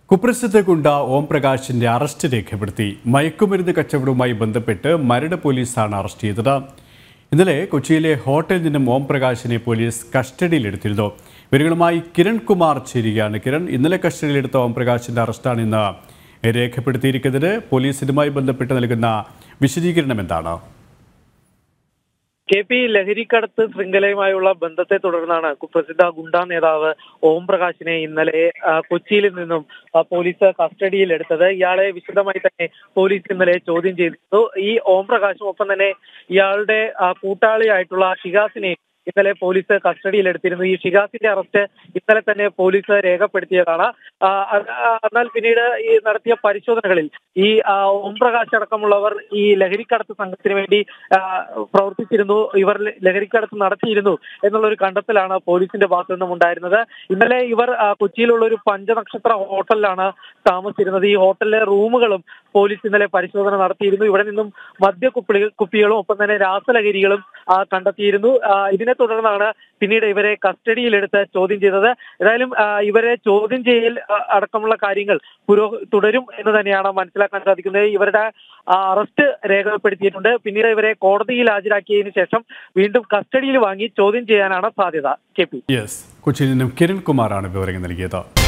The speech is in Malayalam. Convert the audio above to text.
കുപ്രസിദ്ധ ഗുണ്ട ഓം പ്രകാശിന്റെ അറസ്റ്റ് രേഖപ്പെടുത്തി മയക്കുമരുന്ന് കച്ചവടവുമായി ബന്ധപ്പെട്ട് മരട് പോലീസാണ് അറസ്റ്റ് ചെയ്തത് ഇന്നലെ കൊച്ചിയിലെ ഹോട്ടലിൽ നിന്നും ഓം പ്രകാശിനെ പോലീസ് കസ്റ്റഡിയിലെടുത്തിരുന്നു ഇവരുകളുമായി കിരൺ കുമാർ ചേരുകയാണ് കിരൺ ഇന്നലെ കസ്റ്റഡിയിലെടുത്ത ഓം പ്രകാശിന്റെ അറസ്റ്റാണ് ഇന്ന് രേഖപ്പെടുത്തിയിരിക്കുന്നത് പോലീസ് ഇതുമായി ബന്ധപ്പെട്ട് നൽകുന്ന വിശദീകരണം എന്താണ് കെ പി ലഹരിക്കടത്ത് ശൃംഖലയുമായുള്ള ബന്ധത്തെ തുടർന്നാണ് കുപ്രസിദ്ധ ഗുണ്ടാ നേതാവ് ഓം പ്രകാശിനെ ഇന്നലെ ആ, കൊച്ചിയിൽ നിന്നും ആ, പോലീസ് കസ്റ്റഡിയിൽ എടുത്തത് ഇയാളെ വിശദമായി തന്നെ പോലീസ് ഇന്നലെ ചോദ്യം ചെയ്തിരുന്നു ഈ ഓം പ്രകാശും ഒപ്പം തന്നെ ഇയാളുടെ ആ, കൂട്ടാളിയായിട്ടുള്ള ഷിഗാസിനെ ഇന്നലെ പോലീസ് കസ്റ്റഡിയിലെടുത്തിരുന്നു ഈ ഷിഗാസിന്റെ അറസ്റ്റ് ഇന്നലെ തന്നെ പോലീസ് രേഖപ്പെടുത്തിയതാണ് ആ, അത് ആ, എന്നാൽ പിന്നീട് ഈ നടത്തിയ പരിശോധനകളിൽ ഈ ആ, ഓം പ്രകാശ് അടക്കമുള്ളവർ ഈ ലഹരിക്കടത്ത് സംഘത്തിന് വേണ്ടി ആ, പ്രവർത്തിച്ചിരുന്നു ഇവർ ലഹരിക്കടത്ത് നടത്തിയിരുന്നു എന്നുള്ള ഒരു കണ്ടെത്തലാണ് പോലീസിന്റെ ഭാഗത്തു നിന്നും ഉണ്ടായിരുന്നത് ഇന്നലെ ഇവർ ആ, കൊച്ചിയിലുള്ള ഒരു പഞ്ചനക്ഷത്ര ഹോട്ടലിലാണ് താമസിച്ചിരുന്നത് ഈ ഹോട്ടലിലെ റൂമുകളും പോലീസ് ഇന്നലെ പരിശോധന നടത്തിയിരുന്നു ഇവിടെ നിന്നും മദ്യക്കുപ്പിളി കുപ്പികളും ഒപ്പം തന്നെ രാസലഹരികളും ആ, കണ്ടെത്തിയിരുന്നു ആ, ഇതിനെ തുടർന്നാണ് പിന്നീട് ഇവരെ കസ്റ്റഡിയിലെടുത്ത് ചോദ്യം ചെയ്തത് ഏതായാലും ആ, ഇവരെ ചോദ്യം ചെയ്യൽ ആ, അടക്കമുള്ള കാര്യങ്ങൾ പുരോ തുടരും എന്ന് തന്നെയാണ് മനസ്സിലാക്കാൻ സാധിക്കുന്നത് ഇവരുടെ ആ, അറസ്റ്റ് രേഖപ്പെടുത്തിയിട്ടുണ്ട് പിന്നീട് ഇവരെ കോടതിയിൽ ഹാജരാക്കിയതിനു ശേഷം വീണ്ടും കസ്റ്റഡിയിൽ വാങ്ങി ചോദ്യം ചെയ്യാനാണ് സാധ്യത കെ പി യെസ് കൊച്ചിയിൽ നിന്നും കിരൺ കുമാറാണ് വിവരങ്ങൾ നൽകിയത്